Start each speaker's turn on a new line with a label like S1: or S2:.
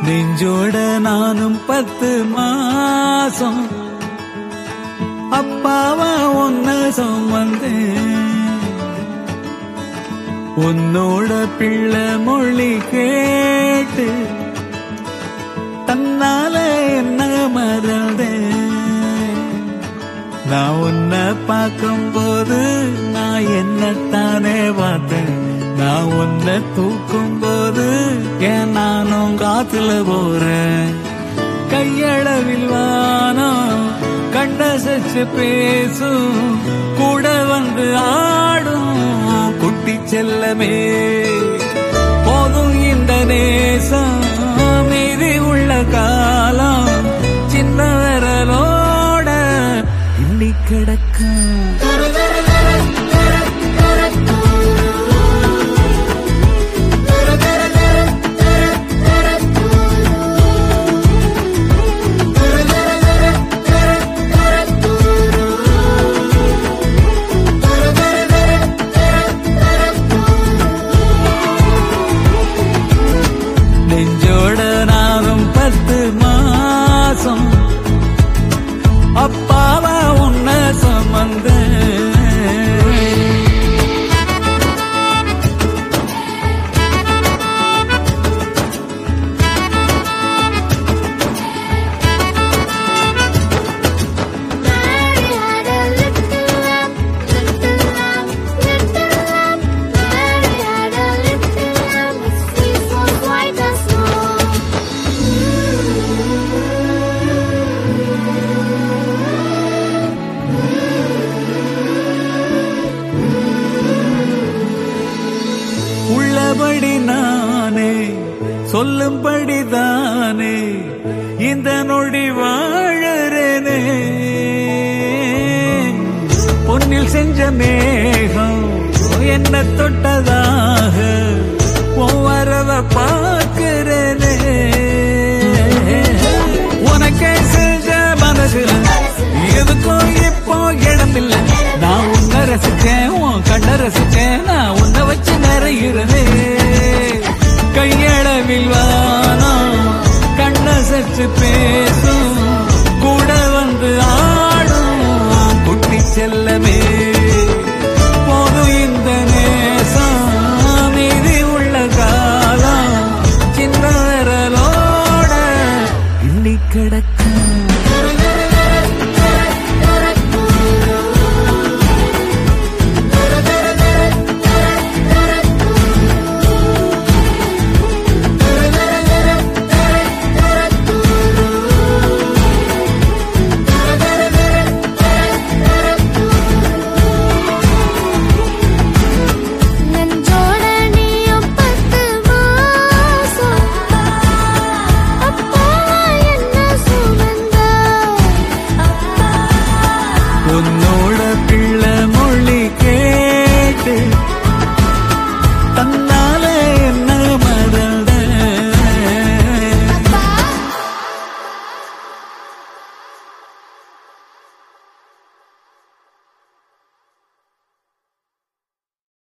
S1: நெஞ்சோட நானும் பத்து மாசம் அப்பாவா ஒன்ன சுமந்தேன் உன்னோட பிள்ளை மொழி கேட்டு தன்னால என்ன மறந்தேன் நான் உன்னை பார்க்கும் போது நான் என்னத்தானே பார்த்தேன் நான் உன்னை தூக்கும் போது ஏன் நானும் காத்துல போறேன் கையளவில் வானம் கண்டசச்சு பேசும் கூட வந்து ஆடும் குட்டி செல்லமே போதும் இந்த நேசம் மீதி உள்ள காலம் சின்ன விரலோட இன்னி கிடக்கும் நெஞ்சோட நானும் பத்து மாசம் அப்பாவா உன்ன Samantha
S2: Mary had a little lamb, little lamb, little lamb. Mary had a little lamb, its fleece was white as snow.
S1: உள்ளபடி நானே சொல்லும்படி தானே இந்த நொடி வாழறேனே பொன்னில் செஞ்ச மேகம் என்ன தொட்டதாக உன் வரவ பார்க்கிறேனே உனக்கே செஞ்ச மனசுல எதுக்கும் இப்போ இடமில்லை நான் உன்னை ரசிச்சேன் உன் கண்ண ரசிச்சேன் நான் உன்னை வச்சு நிறையிறதே கையளவில் வா